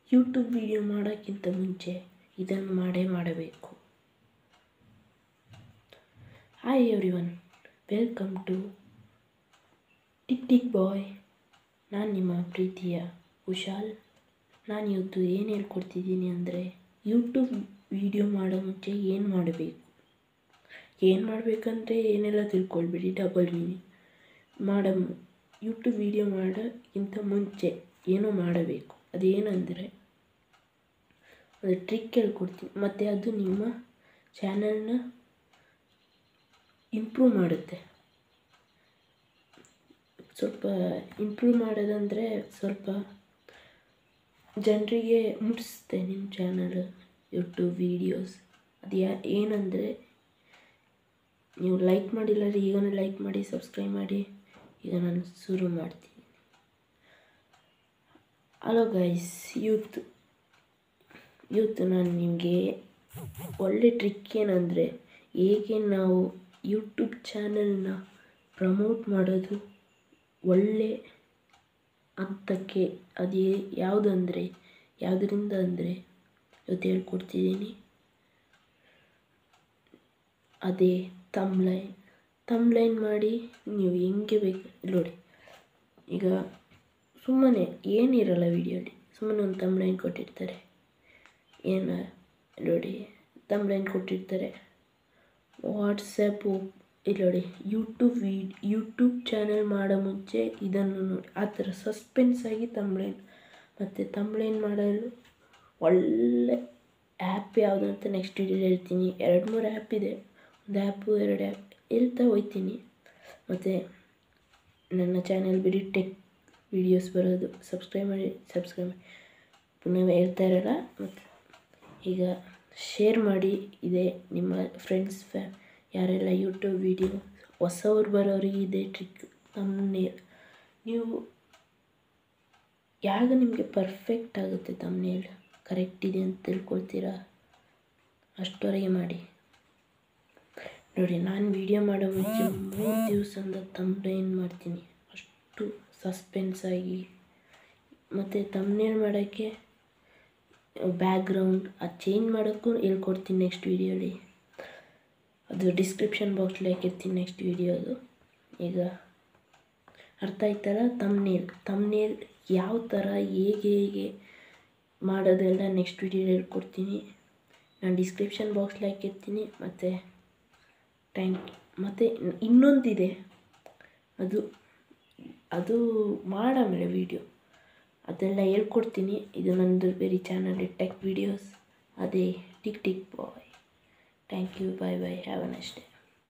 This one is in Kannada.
ಯೂಟ್ಯೂಬ್ ವಿಡಿಯೋ ಮಾಡೋಕ್ಕಿಂತ ಮುಂಚೆ ಇದನ್ನು ಮಾಡೇ ಮಾಡಬೇಕು hi every welcome to tick tick boy ನಾನು ನಿಮ್ಮ ಪ್ರೀತಿಯ ಕುಶಾಲ್ ನಾನು ಇವತ್ತು ಏನು ಹೇಳ್ಕೊಡ್ತಿದ್ದೀನಿ ಅಂದರೆ ಯೂಟ್ಯೂಬ್ ವಿಡಿಯೋ ಮಾಡೋ ಮುಂಚೆ ಏನು ಮಾಡಬೇಕು ಏನು ಮಾಡಬೇಕಂದ್ರೆ ಏನೆಲ್ಲ ತಿಳ್ಕೊಳ್ಬೇಡಿ ಡಬಲ್ ಮೀನಿಂಗ್ ಮಾಡ ಯೂಟ್ಯೂಬ್ ವಿಡಿಯೋ ಮಾಡೋಕ್ಕಿಂತ ಮುಂಚೆ ಏನೋ ಮಾಡಬೇಕು ಅದೇನೆಂದರೆ ಒಂದು ಟ್ರಿಕ್ ಹೇಳ್ಕೊಡ್ತೀನಿ ಮತ್ತು ಅದು ನಿಮ್ಮ ಚಾನಲ್ನ ಇಂಪ್ರೂವ್ ಮಾಡುತ್ತೆ ಸ್ವಲ್ಪ ಇಂಪ್ರೂವ್ ಮಾಡೋದಂದರೆ ಸ್ವಲ್ಪ ಜನರಿಗೆ ಮುಟ್ಟಿಸುತ್ತೆ ನಿಮ್ಮ ಚಾನಲ್ ಯೂಟ್ಯೂಬ್ ವೀಡಿಯೋಸ್ ಅದು ಯಾ ಏನಂದರೆ ನೀವು ಲೈಕ್ ಮಾಡಿಲ್ಲ ರೀ ಈಗನೇ ಲೈಕ್ ಮಾಡಿ ಸಬ್ಸ್ಕ್ರೈಬ್ ಮಾಡಿ ಈಗ ನಾನು ಶುರು ಮಾಡ್ತೀನಿ ಹಲೋ ಗೈಸ್ ಯೂತ್ ಯೂತ್ ನಾನು ನಿಮಗೆ ಒಳ್ಳೆ ಟ್ರಿಕ್ ಏನಂದರೆ ಹೇಗೆ ನಾವು ಯೂಟ್ಯೂಬ್ ಚಾನಲ್ನ ಪ್ರಮೋಟ್ ಮಾಡೋದು ಒಳ್ಳೆ ಹಂತಕ್ಕೆ ಅದೇ ಯಾವುದಂದರೆ ಯಾವುದರಿಂದ ಅಂದರೆ ಇವತ್ತು ಹೇಳ್ಕೊಡ್ತಿದ್ದೀನಿ ಅದೇ ತಮ್ಲೈನ್ ತಮ್ಲೈನ್ ಮಾಡಿ ನೀವು ಹೆಂಗೆ ಬೇಕು ನೋಡಿ ಈಗ ಸುಮ್ಮನೆ ಏನಿರಲ್ಲ ವಿಡಿಯೋಲಿ ಸುಮ್ಮನೆ ಒಂದು ತಮ್ಲೈನ್ ಕೊಟ್ಟಿರ್ತಾರೆ ಏನು ನೋಡಿ ತಮ್ಲೈನ್ ಕೊಟ್ಟಿರ್ತಾರೆ ವಾಟ್ಸಪ್ಪು ಇಲ್ಲಿ ನೋಡಿ ಯೂಟ್ಯೂಬ್ ವೀಡ್ ಯೂಟ್ಯೂಬ್ ಚಾನಲ್ ಮಾಡೋ ಮುಂಚೆ ಇದನ್ನು ನೋಡಿ ಆ ಥರ ಸಸ್ಪೆನ್ಸ್ ಆಗಿ ತಮ್ಲೈನ್ ಮತ್ತು ತಮ್ಲೈನ್ ಮಾಡಲು ಒಳ್ಳೆ ಆ್ಯಪ್ ಯಾವುದು ಅಂತ ನೆಕ್ಸ್ಟ್ ವಿಡಿಯೋಲಿ ಹೇಳ್ತೀನಿ ಎರಡು ಮೂರು ಆ್ಯಪ್ ಇದೆ ಒಂದು ಆ್ಯಪು ಎರಡು ಆ್ಯಪ್ ಹೇಳ್ತಾ ಹೋಗ್ತೀನಿ ಮತ್ತು ನನ್ನ ಚಾನಲ್ ಬಿಡಿ ಟೆಕ್ ವೀಡಿಯೋಸ್ ಬರೋದು ಸಬ್ಸ್ಕ್ರೈಬ್ ಮಾಡಿ ಸಬ್ಸ್ಕ್ರೈಬ್ ಮಾಡಿ ಪುನಃ ಹೇಳ್ತಾ ಇರಲ್ಲ ಮತ್ತು ಈಗ ಶೇರ್ ಮಾಡಿ ಇದೆ ನಿಮ್ಮ ಫ್ರೆಂಡ್ಸ್ ಫ್ಯಾ ಯಾರೆಲ್ಲ ಯೂಟ್ಯೂಬ್ ವೀಡಿಯೋ ಹೊಸವ್ರು ಬರೋರಿಗೆ ಇದೆ ಟ್ರಿಕ್ ತಮ್ನೇಲ್ ನೀವು ಯಾವಾಗ ನಿಮಗೆ ಪರ್ಫೆಕ್ಟ್ ಆಗುತ್ತೆ ತಮ್ನೇಲ್ ಕರೆಕ್ಟ್ ಇದೆ ಅಂತ ತಿಳ್ಕೊಳ್ತೀರಾ ಅಷ್ಟವರೆಗೆ ಮಾಡಿ ನೋಡಿ ನಾನು ವೀಡಿಯೋ ಮಾಡೋ ಮುಂಚೆ ಮೂರು ದಿವಸದಿಂದ ತಮ್ನೇಲ್ ಮಾಡ್ತೀನಿ ಅಷ್ಟು ಸಸ್ಪೆನ್ಸ್ ಆಗಿ ಮತ್ತು ತಮ್ನೇಲ್ ಮಾಡೋಕ್ಕೆ ಬ್ಯಾಕ್ಗ್ರೌಂಡ್ ಅದು ಚೇಂಜ್ ಮಾಡೋಕ್ಕೂ ಹೇಳ್ಕೊಡ್ತೀನಿ ನೆಕ್ಸ್ಟ್ ವೀಡಿಯೋಲಿ ಅದು ಡಿಸ್ಕ್ರಿಪ್ಷನ್ ಬಾಕ್ಸ್ಲಿ ಹಾಕಿರ್ತೀನಿ ನೆಕ್ಸ್ಟ್ ವೀಡಿಯೋದು ಈಗ ಅರ್ಥ ಆಯ್ತಲ್ಲ ತಮ್ನೇಲ್ ತಮ್ನೇಲ್ ಯಾವ ಥರ ಹೇಗೆ ಹೇಗೆ ಮಾಡೋದೆಲ್ಲ ನೆಕ್ಸ್ಟ್ ವೀಡಿಯೋಲಿ ಹೇಳ್ಕೊಡ್ತೀನಿ ನಾನು ಡಿಸ್ಕ್ರಿಪ್ಷನ್ ಬಾಕ್ಸ್ಲಿ ಹಾಕಿರ್ತೀನಿ ಮತ್ತು ಥ್ಯಾಂಕ್ ಮತ್ತು ಇನ್ನೊಂದಿದೆ ಅದು ಅದು ಮಾಡಾಮೇಲೆ ವೀಡಿಯೋ ಅದೆಲ್ಲ ಹೇಳ್ಕೊಡ್ತೀನಿ ಇದು ನಂದು ಬೇರೆ ಚಾನಲ್ ಟೆಕ್ ವೀಡಿಯೋಸ್ ಅದೇ tick tick boy thank you bye bye have a next day